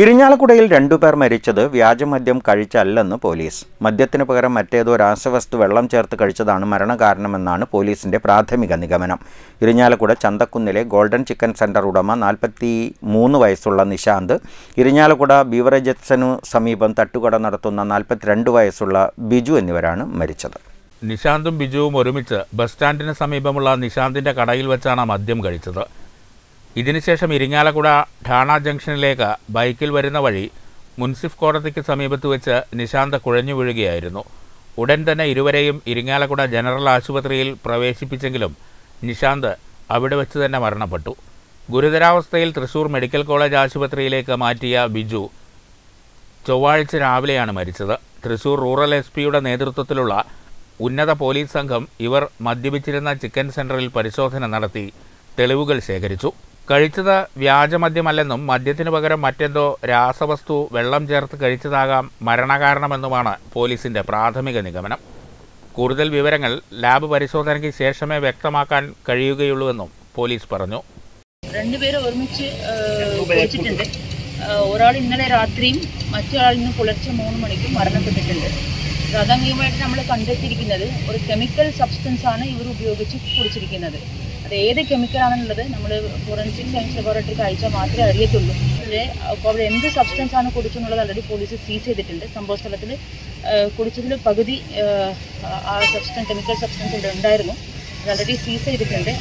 ഇരിഞ്ഞാലക്കുടയിൽ രണ്ടുപേർ മരിച്ചത് വ്യാജമദ്യം കഴിച്ചല്ലെന്ന് പോലീസ് മദ്യത്തിന് പകരം മറ്റേതോ രാസവസ്തു വെള്ളം ചേർത്ത് കഴിച്ചതാണ് മരണകാരണമെന്നാണ് പോലീസിന്റെ പ്രാഥമിക നിഗമനം ഇരിഞ്ഞാലക്കുട ചന്തക്കുന്നിലെ ഗോൾഡൻ ചിക്കൻ സെന്റർ ഉടമ നാൽപ്പത്തി മൂന്ന് വയസ്സുള്ള നിശാന്ത് ഇരിഞ്ഞാലക്കുട ബീവറേജസിനു സമീപം തട്ടുകട നടത്തുന്ന നാൽപ്പത്തിരണ്ട് വയസ്സുള്ള ബിജു എന്നിവരാണ് മരിച്ചത് നിശാന്തും ബിജുവും ഒരുമിച്ച് ബസ് സ്റ്റാൻഡിന് സമീപമുള്ള നിശാന്തിന്റെ കടയിൽ വെച്ചാണ് മദ്യം കഴിച്ചത് ഇതിനുശേഷം ഇരിങ്ങാലക്കുട ഠാണ ജംഗ്ഷനിലേക്ക് ബൈക്കിൽ വരുന്ന വഴി മുൻസിഫ് കോടതിക്ക് സമീപത്ത് വെച്ച് നിശാന്ത് കുഴഞ്ഞു വീഴുകയായിരുന്നു ഉടൻ തന്നെ ഇരുവരെയും ഇരിങ്ങാലക്കുട ജനറൽ ആശുപത്രിയിൽ പ്രവേശിപ്പിച്ചെങ്കിലും നിശാന്ത് അവിടെ വെച്ച് തന്നെ മരണപ്പെട്ടു ഗുരുതരാവസ്ഥയിൽ തൃശൂർ മെഡിക്കൽ കോളേജ് ആശുപത്രിയിലേക്ക് മാറ്റിയ ബിജു ചൊവ്വാഴ്ച രാവിലെയാണ് മരിച്ചത് തൃശൂർ റൂറൽ എസ് പിയുടെ നേതൃത്വത്തിലുള്ള ഉന്നത പോലീസ് സംഘം ഇവർ മദ്യപിച്ചിരുന്ന ചിക്കൻ സെന്ററിൽ പരിശോധന നടത്തി തെളിവുകൾ ശേഖരിച്ചു കഴിച്ചത് വ്യാജമദ്യമല്ലെന്നും മദ്യത്തിനു പകരം മറ്റെന്തോ രാസവസ്തു വെള്ളം ചേർത്ത് കഴിച്ചതാകാം മരണകാരണമെന്നുമാണ് പോലീസിന്റെ പ്രാഥമിക നിഗമനം കൂടുതൽ വിവരങ്ങൾ ലാബ് പരിശോധനയ്ക്ക് ശേഷമേ വ്യക്തമാക്കാൻ കഴിയുകയുള്ളൂവെന്നും പോലീസ് പറഞ്ഞു രണ്ടുപേരും ഒരുമിച്ച് ആ, കുടിച്ചിട്ടുണ്ട് ഒരാൾ ഇന്നലെ രാത്രിയും മറ്റൊരാൾ ഇന്ന് പുലർച്ചെ മൂന്ന് മണിക്കും മരണപ്പെട്ടിട്ടുണ്ട് പ്രാഥമികമായിട്ട് നമ്മൾ കണ്ടെത്തിയിരിക്കുന്നത് ഒരു കെമിക്കൽ സബ്സ്റ്റൻസ് ആണ് ഇവർ ഉപയോഗിച്ച് കുടിച്ചിരിക്കുന്നത് അത് ഏത് കെമിക്കൽ ആണെന്നുള്ളത് നമ്മൾ ഫോറൻസിക് സയൻസ് ലബോറട്ടറിക്ക് അയച്ചാൽ മാത്രമേ അറിയത്തുള്ളൂ പക്ഷേ അപ്പോൾ അവിടെ എന്ത് സബ്സ്റ്റൻസ് ആണ് കുടിച്ചെന്നുള്ളത് ഓൾറെഡി പോലീസ് സീസ് ചെയ്തിട്ടുണ്ട് സംഭവ സ്ഥലത്തിൽ കുടിച്ചതിൽ പകുതി ആ, ആ സബ്സ്റ്റൻസ് കെമിക്കൽ സബ്സ്റ്റൻസ് ഇവിടെ ഉണ്ടായിരുന്നു അത് ഓൾറെഡി സീസ് ചെയ്തിട്ടുണ്ട്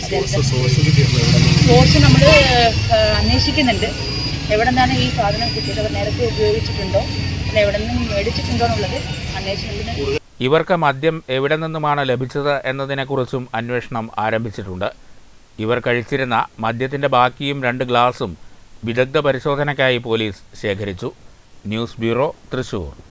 അത് സോഴ്സ് നമ്മൾ അന്വേഷിക്കുന്നുണ്ട് എവിടെ നിന്നാണ് ഈ സാധനം കിട്ടിയത് അവർ നേരത്തെ ഉപയോഗിച്ചിട്ടുണ്ടോ അല്ല എവിടെ നിന്നും മേടിച്ചിട്ടുണ്ടോ എന്നുള്ളത് അന്വേഷണത്തിന് ഇവർക്ക് മദ്യം എവിടെ നിന്നുമാണ് ലഭിച്ചത് എന്നതിനെക്കുറിച്ചും അന്വേഷണം ആരംഭിച്ചിട്ടുണ്ട് ഇവർ കഴിച്ചിരുന്ന മദ്യത്തിന്റെ ബാക്കിയും രണ്ട് ഗ്ലാസും വിദഗ്ധ പരിശോധനയ്ക്കായി പോലീസ് ശേഖരിച്ചു ന്യൂസ് ബ്യൂറോ തൃശൂർ